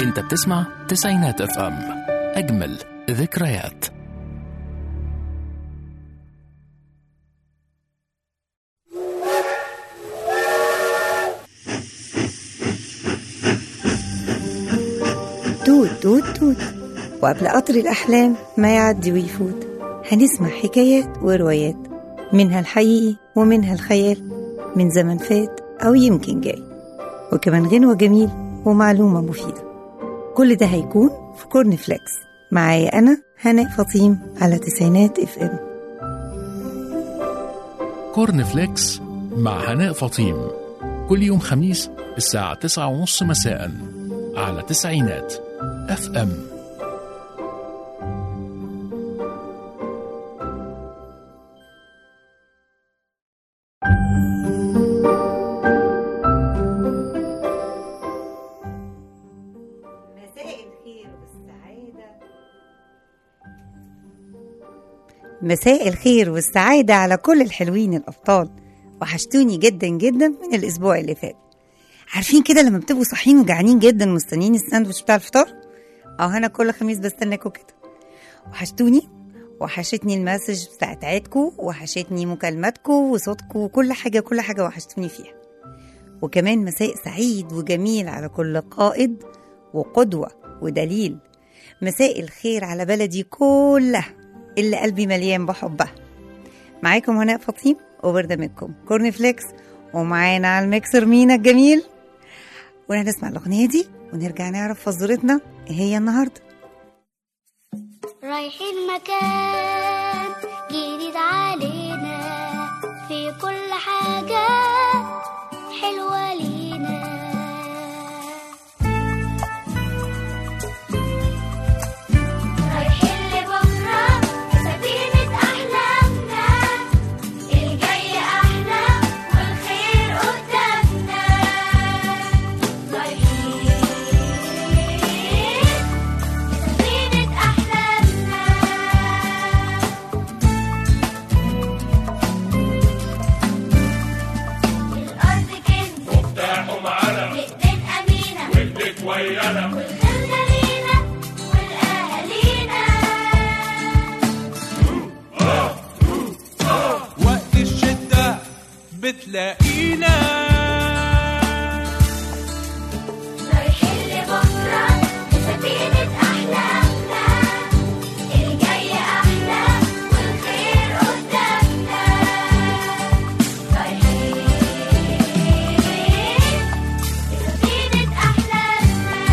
انت بتسمع تسعينات اف ام اجمل ذكريات توت توت توت وقبل قطر الأحلام ما يعدي ويفوت هنسمع حكايات وروايات منها الحقيقي ومنها الخيال من زمن فات أو يمكن جاي وكمان غنوة جميل ومعلومة مفيدة كل ده هيكون في كورن فليكس معايا أنا هناء فطيم على تسعينات اف ام كورن فليكس مع هناء فطيم كل يوم خميس الساعة تسعة ونص مساء على تسعينات اف ام مساء الخير والسعادة مساء الخير والسعادة على كل الحلوين الأبطال وحشتوني جدا جدا من الأسبوع اللي فات عارفين كده لما بتبقوا صاحيين وجعانين جدا مستنيين الساندوتش بتاع الفطار اه انا كل خميس بستناكوا كده وحشتوني وحشتني المسج بتاعت عيدكوا وحشتني مكالماتكوا وصوتكوا وكل حاجة كل حاجة وحشتوني فيها وكمان مساء سعيد وجميل على كل قائد وقدوة ودليل مساء الخير على بلدي كلها اللي قلبي مليان بحبها معاكم هناء فطيم وبرنامجكم كورن فليكس ومعانا على الميكسر مينا الجميل ونسمع الأغنية دي ونرجع نعرف فزورتنا ايه هي النهاردة رايحين مكان جديد علينا في كل حاجة حلوة لينا رايحين لبكرة سفينة أحلامنا الجاي أحلى والخير قدامنا رايحين سفينة أحلامنا الأرض كنز مفتاحه معانا بإيدين أمينة وايديك ويانا والخير لينا والأهالينا وقت الشدة بتلاقينا رايحين لبكرة بسفينة أحلامنا الجاي أحلى والخير قدامنا رايحين بسفينة أحلامنا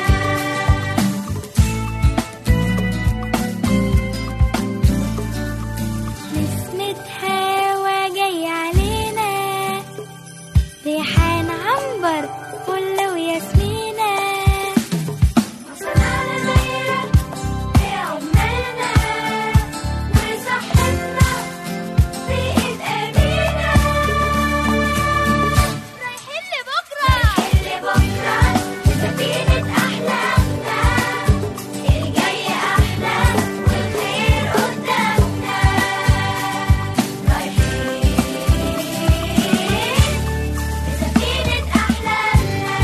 نسمة هوا جاي علينا ريحان عنبر فل وياسمينة وصنعنا غيرة في عمالنا وصحتنا في ايد ايدينا رايحين لبكرة رايحين لبكرة بسفينة أحلامنا الجاي أحلى والخير قدامنا رايحين بسفينة أحلامنا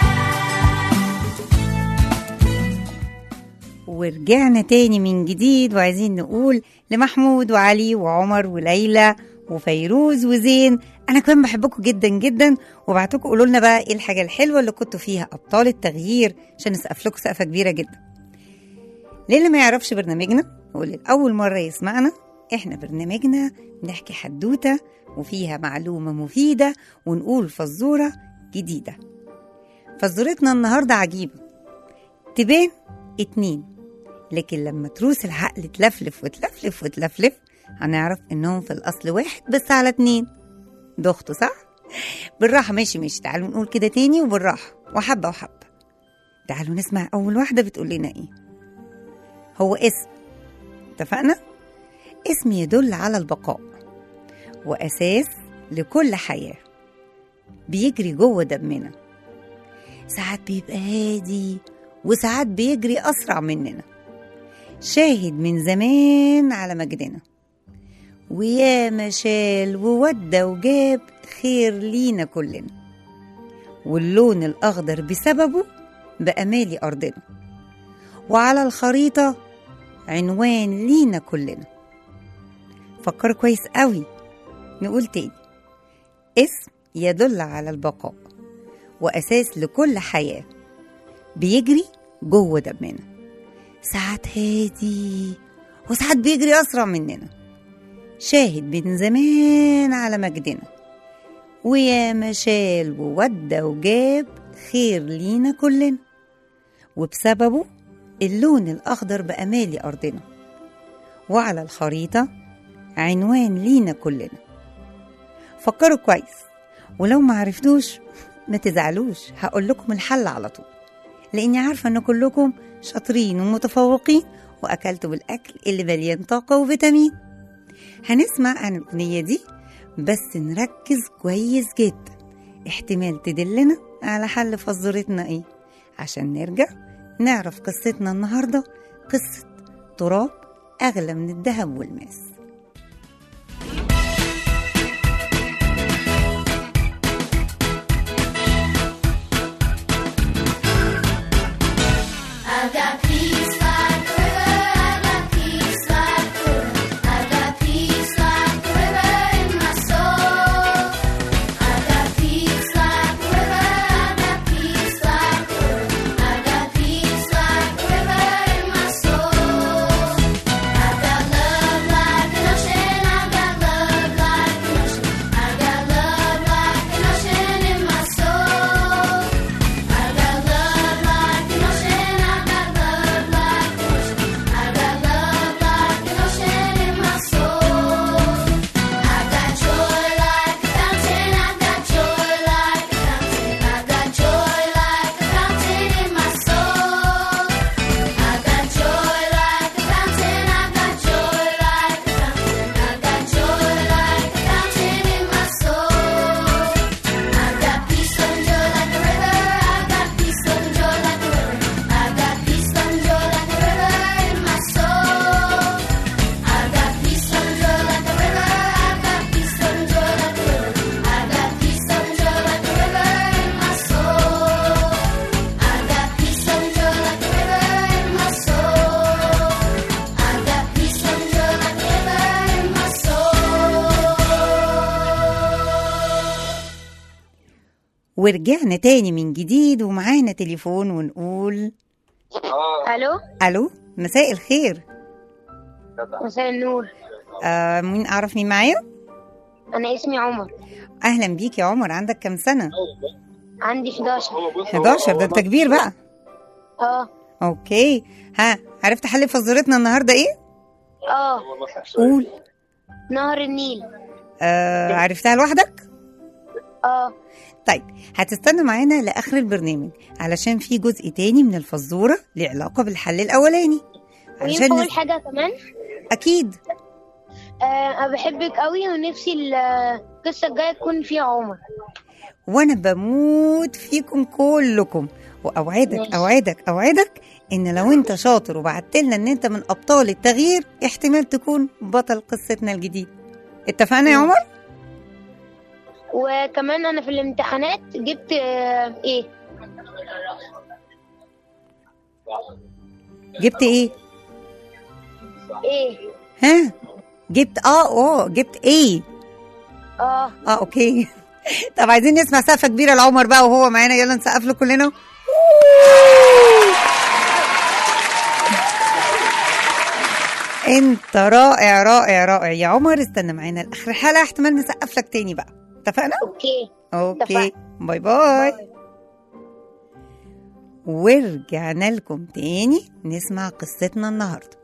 ورجعنا تاني من جديد وعايزين نقول لمحمود وعلي وعمر وليلى وفيروز وزين انا كمان بحبكم جدا جدا وبعتكم قولوا لنا بقى ايه الحاجه الحلوه اللي كنتوا فيها ابطال التغيير عشان نسقف لكم سقفه كبيره جدا للي ما يعرفش برنامجنا واللي لاول مره يسمعنا احنا برنامجنا بنحكي حدوته وفيها معلومه مفيده ونقول فزوره جديده فزورتنا النهارده عجيبه تبان اتنين لكن لما تروس العقل تلفلف وتلفلف وتلفلف هنعرف انهم في الاصل واحد بس على اتنين ضغطوا صح؟ بالراحة ماشي ماشي تعالوا نقول كده تاني وبالراحة وحبة وحبة تعالوا نسمع أول واحدة بتقول لنا إيه هو اسم اتفقنا؟ اسم يدل على البقاء وأساس لكل حياة بيجري جوه دمنا ساعات بيبقى هادي وساعات بيجري أسرع مننا شاهد من زمان على مجدنا وياما شال وودى وجاب خير لينا كلنا واللون الأخضر بسببه بأمالي أرضنا وعلى الخريطة عنوان لينا كلنا فكروا كويس قوي نقول تاني اسم يدل على البقاء وأساس لكل حياة بيجري جوه دمنا ساعات هادي وساعات بيجري أسرع مننا شاهد من زمان على مجدنا ويا مشال وودى وجاب خير لينا كلنا وبسببه اللون الأخضر بأمالي أرضنا وعلى الخريطة عنوان لينا كلنا فكروا كويس ولو ما عرفتوش ما تزعلوش هقول لكم الحل على طول لاني عارفه ان كلكم شاطرين ومتفوقين واكلتوا بالاكل اللي مليان طاقه وفيتامين هنسمع عن الاغنيه دي بس نركز كويس جدا احتمال تدلنا على حل فزورتنا ايه عشان نرجع نعرف قصتنا النهارده قصه تراب اغلى من الذهب والماس I got peace like a river. I got peace like a river. I got peace like a river in my soul. I got peace like a river. I got peace like a river. I got peace like a river in my soul. I got love like an ocean. I got love like an ocean. I got love like an ocean in my soul. I got love like an ocean. I got love like an ocean. I got love like an ocean in my soul. I got joy like a fountain. I got joy like a fountain. I got joy like a fountain in my soul. I got joy like a fountain. I got joy like a fountain. I got joy like a fountain in my soul. I got peace and joy like a river. I got peace and joy like a river. I got peace and joy like a river in my soul. I got peace and joy like a river. I got peace and joy like a river. I got peace and joy like a river in my soul. I got peace and joy like a river in my soul. I got peace and joy like a river in my soul. ورجعنا تاني من جديد ومعانا تليفون ونقول الو الو مساء الخير مساء النور آه مين اعرف مين معايا انا اسمي عمر اهلا بيك يا عمر عندك كام سنه عندي 11 11 ده انت كبير بقى اه اوكي ها عرفت حل فزورتنا النهارده ايه اه قول نهر النيل آه عرفتها لوحدك اه طيب هتستنى معانا لاخر البرنامج علشان في جزء تاني من الفزوره له علاقه بالحل الاولاني وينفع علشان اقول نس... حاجه كمان اكيد آه انا بحبك قوي ونفسي القصه الجايه تكون فيها عمر وانا بموت فيكم كلكم واوعدك ماشي. اوعدك اوعدك ان لو انت شاطر وبعت لنا ان انت من ابطال التغيير احتمال تكون بطل قصتنا الجديد اتفقنا يا عمر وكمان انا في الامتحانات جبت آه ايه جبت ايه ايه ها جبت اه اه جبت ايه اه اه اوكي طب عايزين نسمع سقفه كبيره لعمر بقى وهو معانا يلا نسقف له كلنا انت رائع رائع رائع يا عمر استنى معانا لاخر الحلقه احتمال نسقف لك تاني بقى اتفقنا اوكي اوكي باي باي ورجعنا لكم تاني نسمع قصتنا النهارده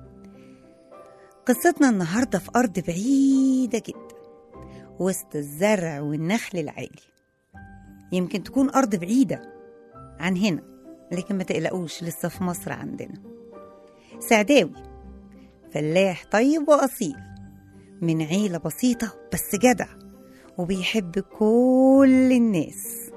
قصتنا النهارده في ارض بعيده جدا وسط الزرع والنخل العالي يمكن تكون ارض بعيده عن هنا لكن ما تقلقوش لسه في مصر عندنا سعداوي فلاح طيب واصيل من عيله بسيطه بس جدع وبيحب كل الناس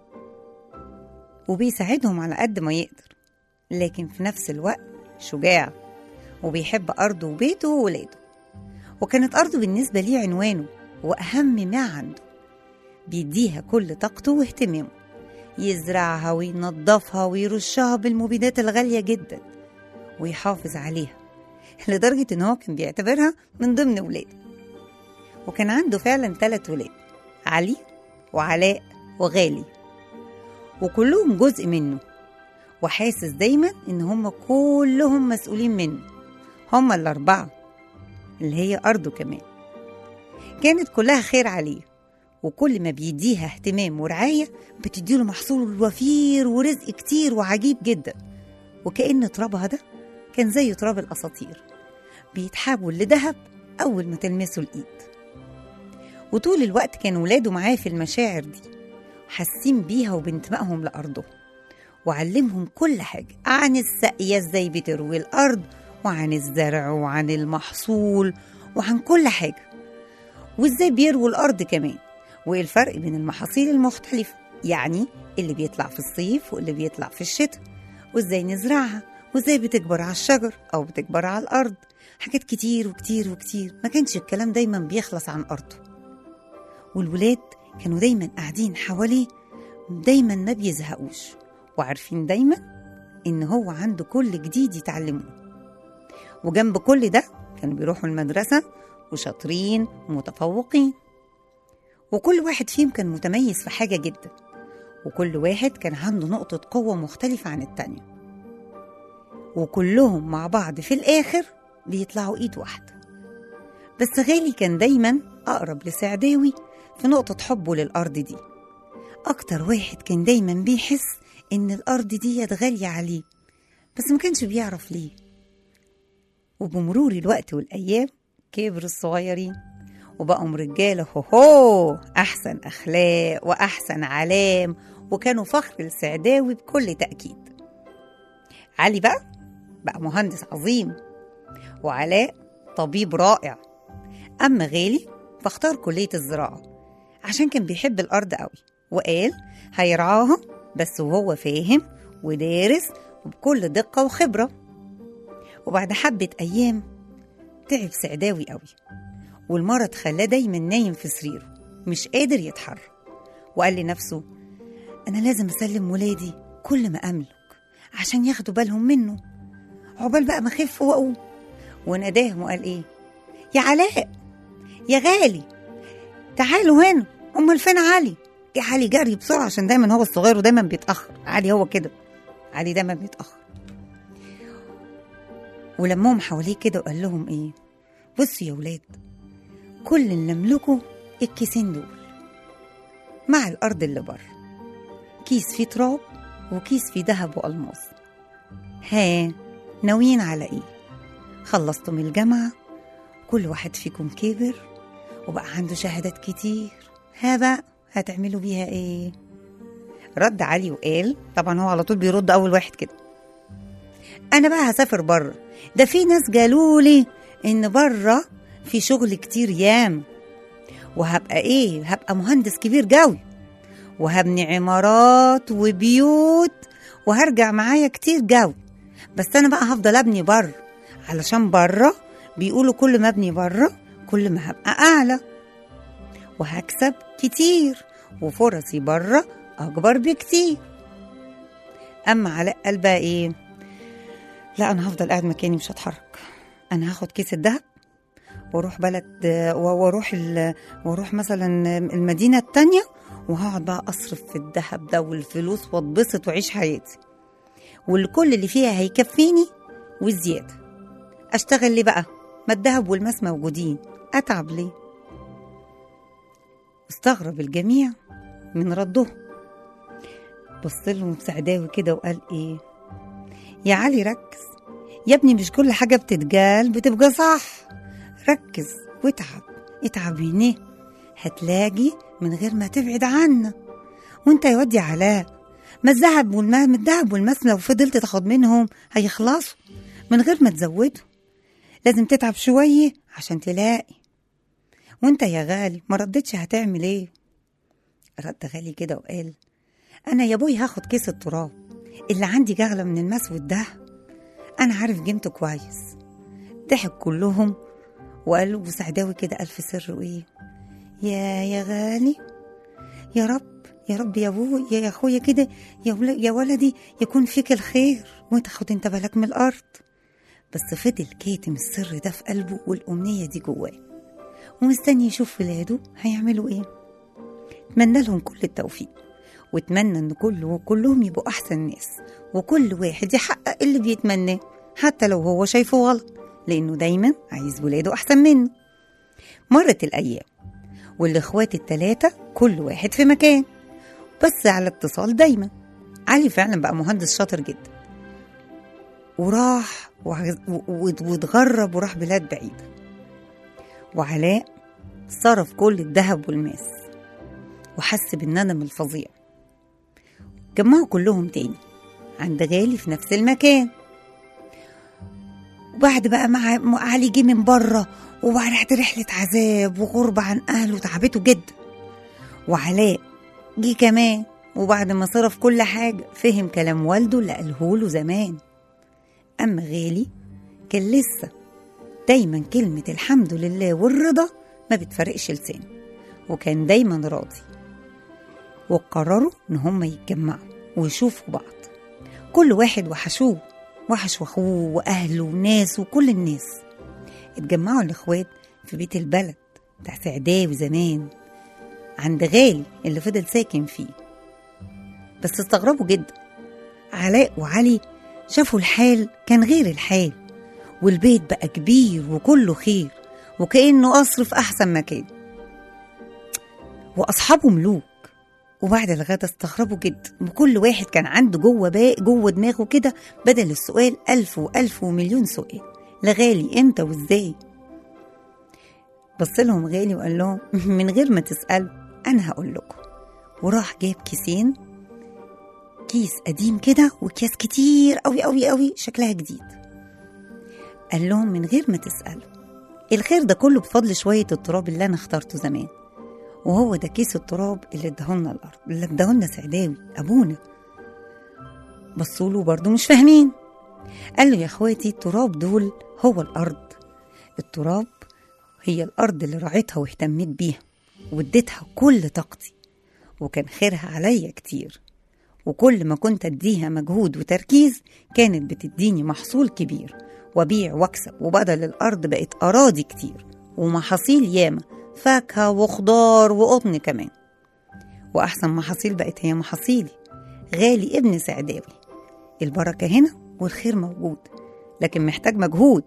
وبيساعدهم على قد ما يقدر لكن في نفس الوقت شجاع وبيحب أرضه وبيته وولاده وكانت أرضه بالنسبة ليه عنوانه وأهم ما عنده بيديها كل طاقته واهتمامه يزرعها وينظفها ويرشها بالمبيدات الغالية جدا ويحافظ عليها لدرجة إن هو كان بيعتبرها من ضمن ولاده وكان عنده فعلا ثلاث ولاد علي وعلاء وغالي وكلهم جزء منه وحاسس دايما إن هم كلهم مسؤولين منه هم الأربعة اللي هي أرضه كمان كانت كلها خير عليه وكل ما بيديها اهتمام ورعاية بتديله محصول وفير ورزق كتير وعجيب جدا وكأن ترابها ده كان زي تراب الأساطير بيتحول لذهب أول ما تلمسه الإيد وطول الوقت كان ولاده معاه في المشاعر دي حاسين بيها وبانتمائهم لأرضه وعلمهم كل حاجة عن السقية ازاي بتروي الأرض وعن الزرع وعن المحصول وعن كل حاجة وازاي بيرووا الأرض كمان وايه الفرق بين المحاصيل المختلفة يعني اللي بيطلع في الصيف واللي بيطلع في الشتاء وازاي نزرعها وازاي بتكبر على الشجر أو بتكبر على الأرض حاجات كتير وكتير وكتير ما كانش الكلام دايما بيخلص عن أرضه والولاد كانوا دايما قاعدين حواليه دايما ما بيزهقوش وعارفين دايما إن هو عنده كل جديد يتعلموه وجنب كل ده كانوا بيروحوا المدرسة وشاطرين ومتفوقين وكل واحد فيهم كان متميز في حاجة جدا وكل واحد كان عنده نقطة قوة مختلفة عن التانية وكلهم مع بعض في الآخر بيطلعوا إيد واحدة بس غالي كان دايما أقرب لسعداوي في نقطة حبه للأرض دي أكتر واحد كان دايما بيحس إن الأرض دي غالية عليه بس ما كانش بيعرف ليه وبمرور الوقت والأيام كبر الصغيرين وبقوا رجالة هو هو أحسن أخلاق وأحسن علام وكانوا فخر السعداوي بكل تأكيد علي بقى بقى مهندس عظيم وعلاء طبيب رائع أما غالي فاختار كلية الزراعة عشان كان بيحب الأرض قوي وقال هيرعاها بس وهو فاهم ودارس وبكل دقة وخبرة وبعد حبة أيام تعب سعداوي قوي والمرض خلاه دايما نايم في سريره مش قادر يتحرك وقال لنفسه أنا لازم أسلم ولادي كل ما أملك عشان ياخدوا بالهم منه عقبال بقى ما أخف وأقوم وناداهم وقال إيه يا علاء يا غالي تعالوا هنا أمال فين علي يا علي جري بسرعة عشان دايما هو الصغير ودايما بيتأخر علي هو كده علي دايما بيتأخر ولمهم حواليه كده وقال لهم ايه بصوا يا ولاد كل اللي نملكه الكيسين دول مع الأرض اللي بره كيس فيه تراب وكيس فيه ذهب وألماس ها ناويين على ايه خلصتم الجامعة كل واحد فيكم كبر وبقى عنده شهادات كتير ها بقى هتعملوا بيها ايه رد علي وقال طبعا هو على طول بيرد اول واحد كده انا بقى هسافر بره ده في ناس قالولي ان بره في شغل كتير يام وهبقى ايه هبقى مهندس كبير قوي وهبني عمارات وبيوت وهرجع معايا كتير قوي بس انا بقى هفضل ابني بره علشان بره بيقولوا كل ما ابني بره كل ما هبقى اعلى وهكسب كتير وفرصي بره اكبر بكتير اما علاء قال بقى ايه لا انا هفضل قاعد مكاني مش هتحرك انا هاخد كيس الذهب واروح بلد واروح ال... واروح مثلا المدينه التانية وهقعد بقى اصرف في الذهب ده والفلوس واتبسط واعيش حياتي والكل اللي فيها هيكفيني والزياده اشتغل ليه بقى ما الذهب والماس موجودين اتعب ليه استغرب الجميع من رده بص لهم سعداوي كده وقال ايه يا علي ركز يا ابني مش كل حاجة بتتقال بتبقى صح ركز واتعب اتعب هنا هتلاقي من غير ما تبعد عنا وانت يا واد يا علاء ما الذهب والماء من الذهب والماس لو فضلت تاخد منهم هيخلصوا من غير ما تزودهم لازم تتعب شوية عشان تلاقي وانت يا غالي ما ردتش هتعمل ايه رد غالي كده وقال انا يا ابوي هاخد كيس التراب اللي عندي جغلة من الماس والدهب انا عارف قيمته كويس ضحك كلهم وقالوا وسعداوي كده ألف سر وإيه يا يا غالي يا رب يا رب يا ابوي يا اخويا كده يا, ول- يا ولدي يكون فيك الخير وتاخد انت بالك من الارض بس فضل كاتم السر ده في قلبه والامنيه دي جواه ومستني يشوف ولاده هيعملوا ايه اتمنى لهم كل التوفيق واتمنى ان كله كلهم يبقوا احسن ناس وكل واحد يحقق اللي بيتمناه حتى لو هو شايفه غلط لانه دايما عايز ولاده احسن منه مرت الايام والاخوات التلاتة كل واحد في مكان بس على اتصال دايما علي فعلا بقى مهندس شاطر جدا وراح وعز- و- و- واتغرب وراح بلاد بعيدة وعلاء صرف كل الذهب والماس وحس بالندم الفظيع جمعوا كلهم تاني عند غالي في نفس المكان وبعد بقى مع مع علي جه من بره وبعد رحلة عذاب وغربة عن أهله تعبته جدا وعلاء جه كمان وبعد ما صرف كل حاجة فهم كلام والده اللي قالهوله زمان أما غالي كان لسه دايما كلمة الحمد لله والرضا ما بتفرقش لسانه وكان دايما راضي وقرروا إن هما يتجمعوا ويشوفوا بعض كل واحد وحشوه وحش واخوه واهله وناسه وكل الناس اتجمعوا الاخوات في بيت البلد بتاع سعداوي زمان عند غالي اللي فضل ساكن فيه بس استغربوا جدا علاء وعلي شافوا الحال كان غير الحال والبيت بقى كبير وكله خير وكأنه قصر في أحسن مكان وأصحابه ملوك وبعد الغدا استغربوا جدا وكل واحد كان عنده جوه باقي جوه دماغه كده بدل السؤال ألف وألف ومليون سؤال لغالي امتى وازاي بص لهم غالي وقال لهم من غير ما تسألوا أنا هقول لكم وراح جاب كيسين كيس قديم كده وكيس كتير قوي قوي قوي شكلها جديد قال لهم من غير ما تسألوا الخير ده كله بفضل شوية التراب اللي أنا اخترته زمان وهو ده كيس التراب اللي اداهولنا الأرض اللي اداهولنا سعداوي أبونا بصوا له برضه مش فاهمين قال له يا اخواتي التراب دول هو الأرض التراب هي الأرض اللي رعيتها واهتميت بيها واديتها كل طاقتي وكان خيرها عليا كتير وكل ما كنت اديها مجهود وتركيز كانت بتديني محصول كبير وبيع واكسب وبدل الأرض بقت أراضي كتير ومحاصيل ياما فاكهة وخضار وقطن كمان وأحسن محاصيل بقت هي محاصيلي غالي ابن سعداوي البركة هنا والخير موجود لكن محتاج مجهود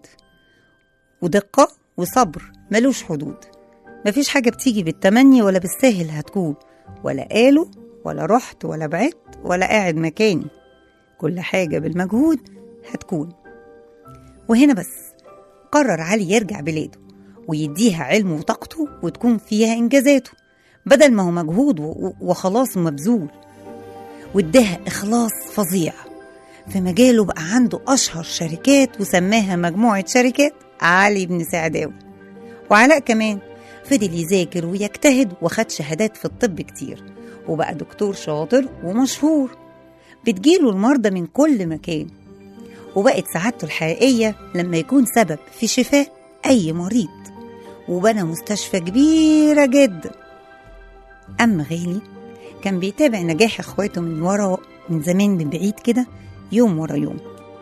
ودقة وصبر ملوش حدود مفيش حاجة بتيجي بالتمني ولا بالساهل هتكون ولا قالوا ولا رحت ولا بعدت ولا قاعد مكاني كل حاجة بالمجهود هتكون وهنا بس قرر علي يرجع بلاده ويديها علمه وطاقته وتكون فيها إنجازاته بدل ما هو مجهود و- وخلاص مبذول واداها إخلاص فظيع في مجاله بقى عنده أشهر شركات وسماها مجموعة شركات علي بن سعداوي وعلاء كمان فضل يذاكر ويجتهد وخد شهادات في الطب كتير وبقى دكتور شاطر ومشهور بتجيله المرضى من كل مكان وبقت سعادته الحقيقية لما يكون سبب في شفاء أي مريض وبنى مستشفى كبيرة جدا أما غالي كان بيتابع نجاح إخواته من ورا من زمان من بعيد كده يوم ورا يوم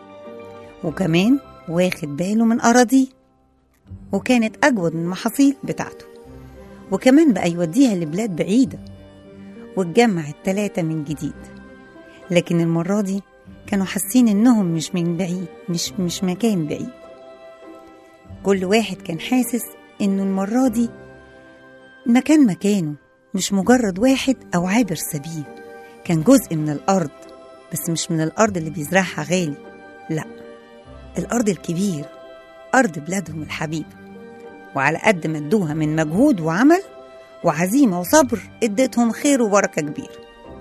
وكمان واخد باله من أراضيه وكانت أجود من المحاصيل بتاعته وكمان بقى يوديها لبلاد بعيدة واتجمع التلاتة من جديد لكن المرة دي كانوا حاسين إنهم مش من بعيد مش مش مكان بعيد كل واحد كان حاسس إنه المرة دي مكان مكانه مش مجرد واحد أو عابر سبيل كان جزء من الأرض بس مش من الأرض اللي بيزرعها غالي لأ الأرض الكبيرة أرض بلادهم الحبيبة وعلى قد ما ادوها من مجهود وعمل وعزيمة وصبر اديتهم خير وبركة كبير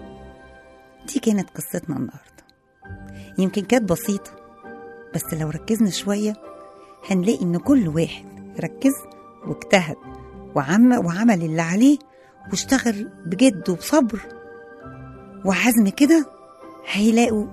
دي كانت قصتنا النهاردة يمكن كانت بسيطة بس لو ركزنا شوية هنلاقي إن كل واحد ركز واجتهد وعم وعمل اللي عليه واشتغل بجد وبصبر وعزم كده هيلاقوا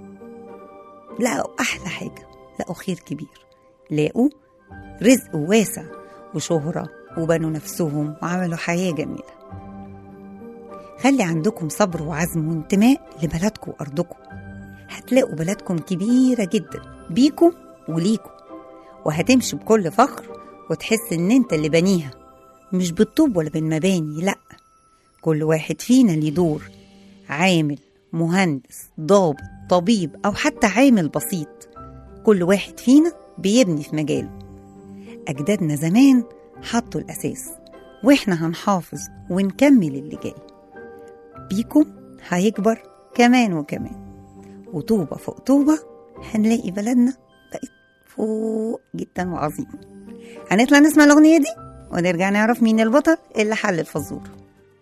لقوا أحلى حاجة لقوا خير كبير لقوا رزق واسع وشهرة وبنوا نفسهم وعملوا حياة جميلة خلي عندكم صبر وعزم وانتماء لبلدكم وأرضكم هتلاقوا بلدكم كبيرة جدا بيكم وليكم وهتمشي بكل فخر وتحس إن أنت اللي بنيها مش بالطوب ولا بالمباني لأ كل واحد فينا ليه دور عامل مهندس ضابط طبيب أو حتى عامل بسيط كل واحد فينا بيبني في مجاله أجدادنا زمان حطوا الأساس وإحنا هنحافظ ونكمل اللي جاي بيكم هيكبر كمان وكمان وطوبة فوق طوبة هنلاقي بلدنا بقت فوق جدا وعظيمة هنطلع نسمع الأغنية دي ونرجع نعرف مين البطل اللي حل الفزورة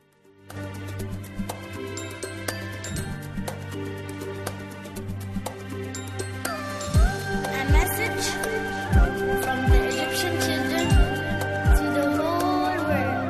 A message from the Egyptian children to the whole world.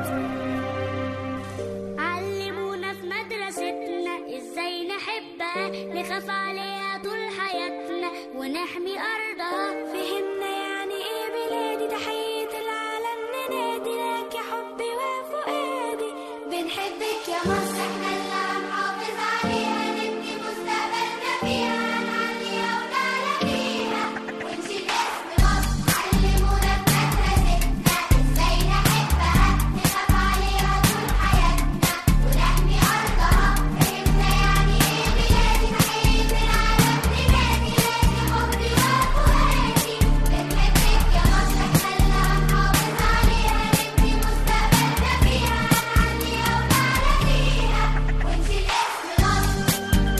علمونا في مدرستنا ازاي نحبها نخاف عليها طول حياتنا ونحمي ارضها فهمنا يعني ايه بلادي تحية العالم ننادي لك يا حبي وفؤادي بنحبك يا مصر احنا اللي هنحافظ عليها نبني مستقبلنا فيها هنعليها ونعلى بيها ونشيل اسم مصر علمونا في مدرستنا ازاي نحبها نخاف عليها طول حياتنا ونحمي ارضها فهمنا يعني ايه بلادي تحية العالم ننادي لك يا حبي وفؤادي بنحبك يا مصر احنا اللي هنحافظ عليها نبني مستقبلنا فيها هنعليها ونعلى بيها ونشيل اسم مصر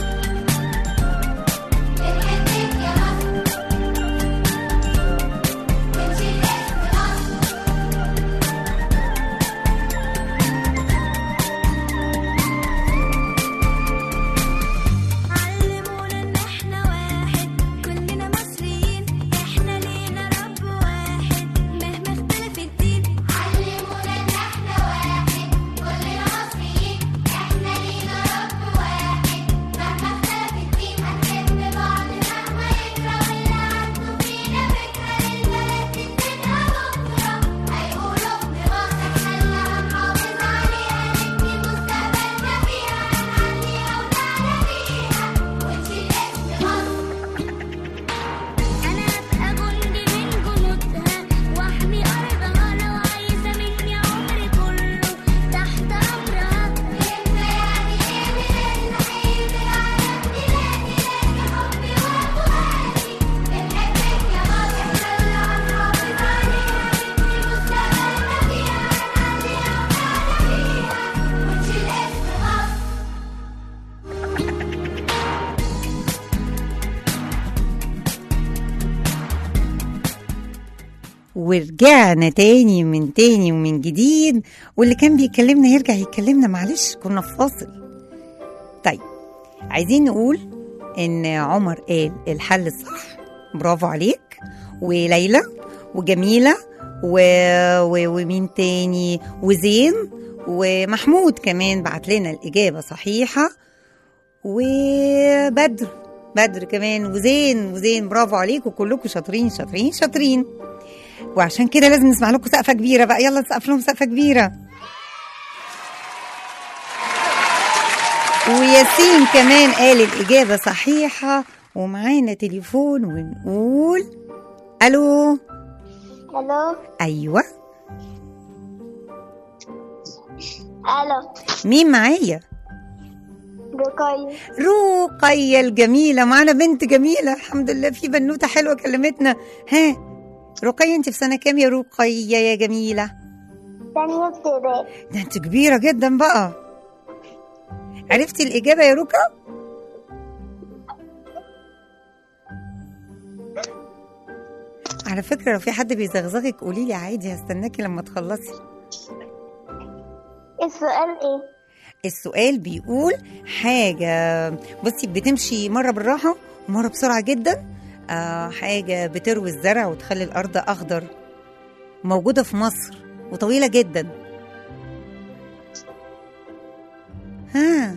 بنحبك يا مصر ونشيل اسم مصر علمونا ان احنا واحد كلنا مصريين احنا لينا رب واحد مهما اختلف الدين علمونا ان احنا واحد كلنا مصريين احنا لينا رب واحد مهما اختلف الدين هنحب بعض مهما يكره واللي عنده فينا فكرة للبلد تدينها بكرة هيقولوا ابن مصر احنا اللي هنحافظ عليها نبني مستقبلنا فيها هنعليها ونعلى بيها ونشيل اسم مصر أنا أبقى جندي من جنودها وأحمي أرضها لو عايزة مني عمري كله تحت أمرها فهمنا يعني إيه بلادي تحية العالم بلادي لك يا حبي وفؤادي بنحبك يا مصر إحنا اللي هنحافظ عليها نبني مستقبلنا فيها هنعليها ونعلى بيها ونشيل اسم مصر ورجعنا تاني من تاني ومن جديد واللي كان بيكلمنا يرجع يكلمنا معلش كنا في فاصل طيب عايزين نقول ان عمر قال الحل الصح برافو عليك وليلى وجميلة و... و... ومين تاني وزين ومحمود كمان بعت لنا الإجابة صحيحة وبدر بدر كمان وزين وزين برافو عليكم كلكم شاطرين شاطرين شاطرين وعشان كده لازم نسمع لكم سقفه كبيره بقى يلا نسقف لهم سقفه كبيره وياسين كمان قال الاجابه صحيحه ومعانا تليفون ونقول الو الو ايوه الو مين معايا رقية رقية الجميلة معانا بنت جميلة الحمد لله في بنوتة حلوة كلمتنا ها رقية انت في سنة كام يا رقية يا جميلة تانية ابتدائي ده انت كبيرة جدا بقى عرفتي الإجابة يا ركا؟ على فكرة لو في حد بيزغزغك قولي لي عادي هستناكي لما تخلصي السؤال ايه السؤال بيقول حاجة بصي بتمشي مرة بالراحة ومرة بسرعة جدا آه حاجة بتروي الزرع وتخلي الأرض أخضر موجودة في مصر وطويلة جدا ها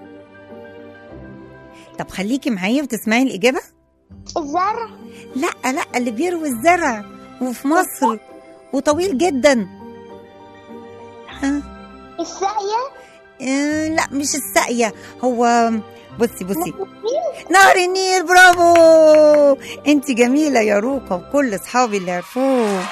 طب خليكي معايا وتسمعي الإجابة الزرع لا لا اللي بيروي الزرع وفي مصر وطويل جدا ها الساقية آه لا مش الساقيه هو بصي بصي نهر النيل برافو انت جميله يا روكا وكل اصحابي اللي عرفوه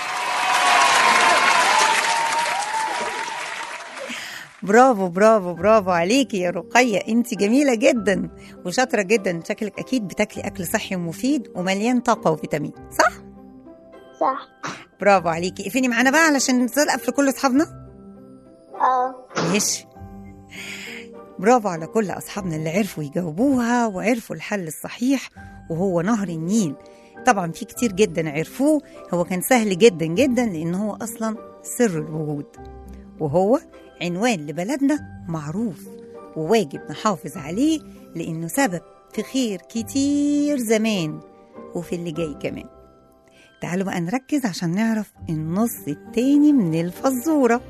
برافو برافو برافو عليكي يا رقية انت جميلة جدا وشاطرة جدا شكلك اكيد بتاكلي اكل صحي ومفيد ومليان طاقة وفيتامين صح؟ صح برافو عليكي اقفلي معانا بقى علشان نسقف لكل اصحابنا اه ماشي برافو على كل اصحابنا اللي عرفوا يجاوبوها وعرفوا الحل الصحيح وهو نهر النيل طبعا في كتير جدا عرفوه هو كان سهل جدا جدا لان هو اصلا سر الوجود وهو عنوان لبلدنا معروف وواجب نحافظ عليه لانه سبب في خير كتير زمان وفي اللي جاي كمان تعالوا بقى نركز عشان نعرف النص التاني من الفزورة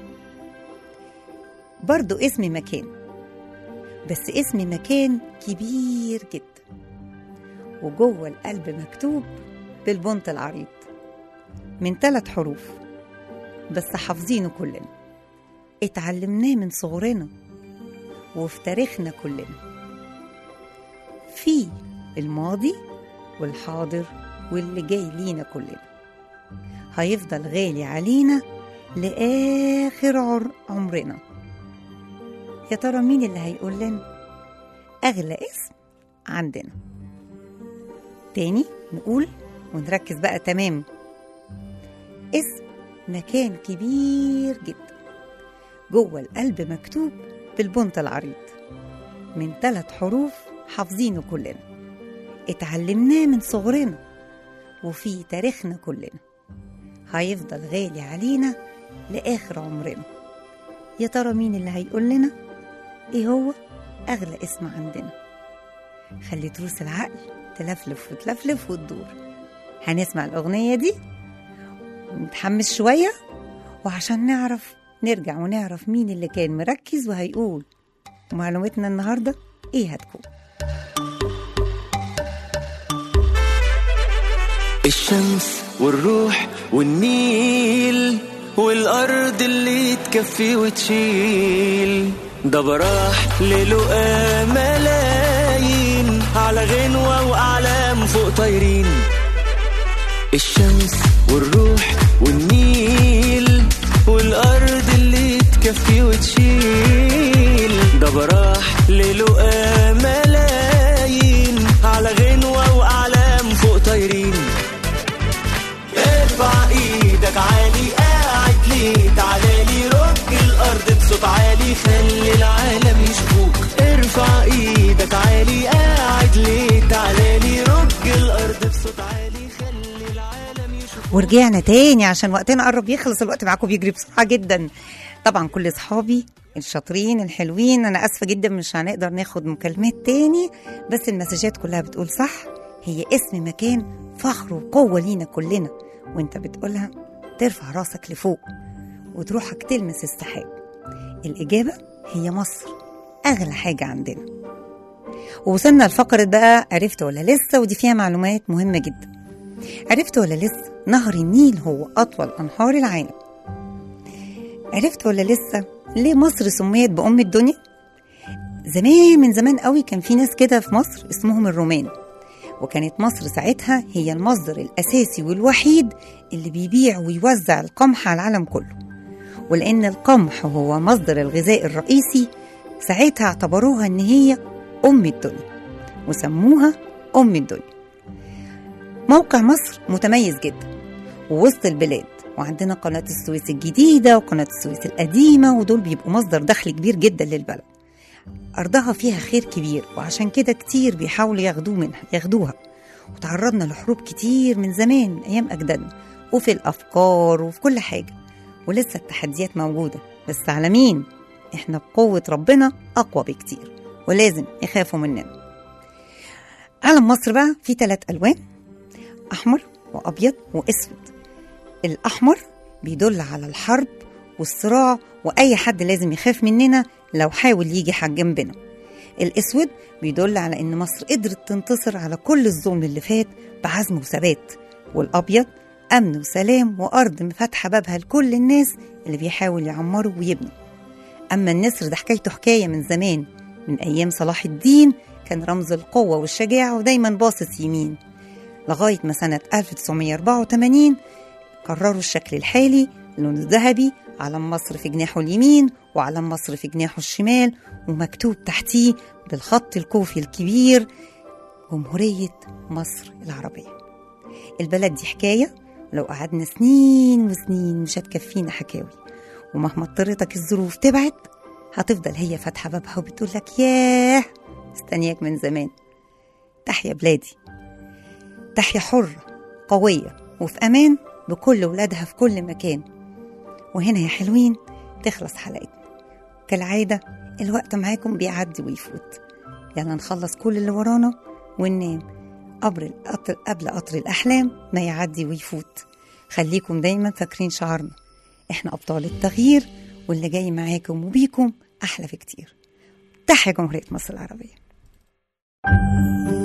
برضو اسم مكان بس اسم مكان كبير جدا وجوه القلب مكتوب بالبنط العريض من ثلاث حروف بس حافظينه كلنا اتعلمناه من صغرنا وفي تاريخنا كلنا في الماضي والحاضر واللي جاي لينا كلنا هيفضل غالي علينا لآخر عر- عمرنا يا ترى مين اللي هيقول لنا أغلى اسم عندنا تاني نقول ونركز بقى تمام اسم مكان كبير جدا جوه القلب مكتوب بالبنط العريض من ثلاث حروف حافظينه كلنا اتعلمناه من صغرنا وفي تاريخنا كلنا هيفضل غالي علينا لآخر عمرنا يا ترى مين اللي هيقول لنا ايه هو أغلى اسم عندنا خلي تروس العقل تلفلف وتلفلف وتدور هنسمع الأغنية دي ونتحمس شوية وعشان نعرف نرجع ونعرف مين اللي كان مركز وهيقول معلومتنا النهاردة ايه هتكون الشمس والروح والنيل والأرض اللي تكفي وتشيل ده براح للقى ملايين على غنوة وأعلام فوق طايرين الشمس والروح والنيل والأرض اللي تكفي وتشيل ده براح للقى ملايين على غنوة وأعلام فوق طايرين ارفع ايدك عالي قاعد ليه تعالى لي رج الارض بصوت عالي خلي العالم يشوفوك ارفع ايدك عالي قاعد ليه تعالى لي رج الارض بصوت عالي خلي العالم يشوفوك ورجعنا تاني عشان وقتنا قرب يخلص الوقت معاكم بيجري بسرعة جدا طبعا كل اصحابي الشاطرين الحلوين انا اسفه جدا مش هنقدر ناخد مكالمات تاني بس المسجات كلها بتقول صح هي اسم مكان فخر وقوه لينا كلنا وانت بتقولها ترفع راسك لفوق وتروحك تلمس السحاب الاجابه هي مصر اغلى حاجه عندنا ووصلنا لفقرة بقى عرفت ولا لسه ودي فيها معلومات مهمة جدا عرفت ولا لسه نهر النيل هو أطول أنهار العالم عرفت ولا لسه ليه مصر سميت بأم الدنيا زمان من زمان قوي كان في ناس كده في مصر اسمهم الرومان وكانت مصر ساعتها هي المصدر الأساسي والوحيد اللي بيبيع ويوزع القمح على العالم كله ولأن القمح هو مصدر الغذاء الرئيسي ساعتها اعتبروها إن هي أم الدنيا وسموها أم الدنيا موقع مصر متميز جدا ووسط البلاد وعندنا قناة السويس الجديدة وقناة السويس القديمة ودول بيبقوا مصدر دخل كبير جدا للبلد أرضها فيها خير كبير وعشان كده كتير بيحاولوا ياخدوه منها ياخدوها وتعرضنا لحروب كتير من زمان أيام أجدادنا وفي الأفكار وفي كل حاجة ولسه التحديات موجودة بس على مين؟ إحنا بقوة ربنا أقوى بكتير ولازم يخافوا مننا علم مصر بقى فيه تلات ألوان أحمر وأبيض وأسود الأحمر بيدل على الحرب والصراع وأي حد لازم يخاف مننا لو حاول يجي حق جنبنا الأسود بيدل على إن مصر قدرت تنتصر على كل الظلم اللي فات بعزم وثبات والأبيض أمن وسلام وأرض فاتحة بابها لكل الناس اللي بيحاول يعمروا ويبنوا أما النسر ده حكايته حكاية من زمان من أيام صلاح الدين كان رمز القوة والشجاعة ودايما باصص يمين لغاية ما سنة 1984 قرروا الشكل الحالي اللون الذهبي علم مصر في جناحه اليمين وعلم مصر في جناحه الشمال ومكتوب تحتيه بالخط الكوفي الكبير جمهورية مصر العربية البلد دي حكاية لو قعدنا سنين وسنين مش هتكفينا حكاوي ومهما اضطرتك الظروف تبعد هتفضل هي فاتحة بابها وبتقول لك ياه استنياك من زمان تحيا بلادي تحيا حرة قوية وفي أمان بكل ولادها في كل مكان وهنا يا حلوين تخلص حلقتنا كالعادة الوقت معاكم بيعدي ويفوت يلا نخلص كل اللي ورانا وننام قبل القطر قبل قطر الأحلام ما يعدي ويفوت خليكم دايما فاكرين شعارنا احنا أبطال التغيير واللي جاي معاكم وبيكم أحلى بكتير تحيا جمهورية مصر العربية